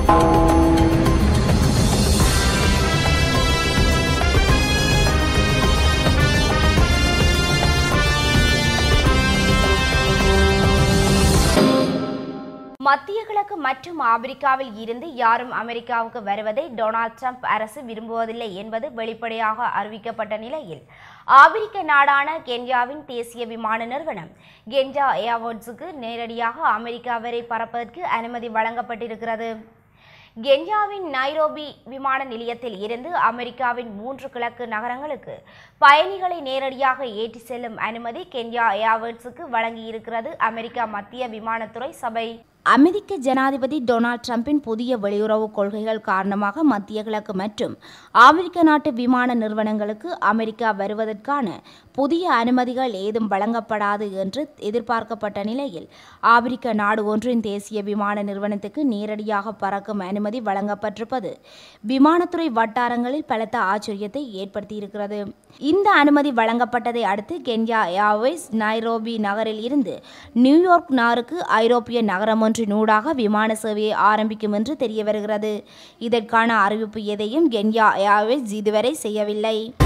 மத்திய கிழக்கு மற்றும் ஆப்பிரிக்காவில் இருந்து யாரும் அமெரிக்காவுக்கு வருவதை டொனால்ட் ட்ரம்ப் அரசு விரும்புவதில்லை என்பது வெளிப்படையாக அறிவிக்கப்பட்ட நிலையில் ஆப்பிரிக்க நாடான கென்யாவின் தேசிய விமான நிறுவனம் கென்யா ஏர்வோர்ட்ஸுக்கு நேரடியாக அமெரிக்கா வரை பறப்பதற்கு அனுமதி வழங்கப்பட்டிருக்கிறது கென்யாவின் நைரோபி விமான நிலையத்தில் இருந்து அமெரிக்காவின் மூன்று கிழக்கு நகரங்களுக்கு பயணிகளை நேரடியாக ஏற்றி செல்லும் அனுமதி கென்யா ஏர்வேர்ட்ஸுக்கு வழங்கியிருக்கிறது அமெரிக்கா மத்திய விமானத்துறை சபை அமெரிக்க ஜனாதிபதி டொனால்ட் ட்ரம்பின் புதிய வெளியுறவு கொள்கைகள் காரணமாக மத்திய கிழக்கு மற்றும் ஆப்பிரிக்க நாட்டு விமான நிறுவனங்களுக்கு அமெரிக்கா வருவதற்கான புதிய அனுமதிகள் ஏதும் வழங்கப்படாது என்று எதிர்பார்க்கப்பட்ட நிலையில் ஆப்பிரிக்க நாடு ஒன்றின் தேசிய விமான நிறுவனத்துக்கு நேரடியாக பறக்கும் அனுமதி வழங்கப்பட்டிருப்பது விமானத்துறை வட்டாரங்களில் பலத்த ஆச்சரியத்தை ஏற்படுத்தியிருக்கிறது இந்த அனுமதி வழங்கப்பட்டதை அடுத்து கென்யா ஏர்வேஸ் நைரோபி நகரில் இருந்து நியூயார்க் நகருக்கு ஐரோப்பிய நகரம் ஒன்றின் ஊடாக விமான சேவையை ஆரம்பிக்கும் என்று தெரிய வருகிறது இதற்கான அறிவிப்பு எதையும் கென்யா ஏர்வேஸ் இதுவரை செய்யவில்லை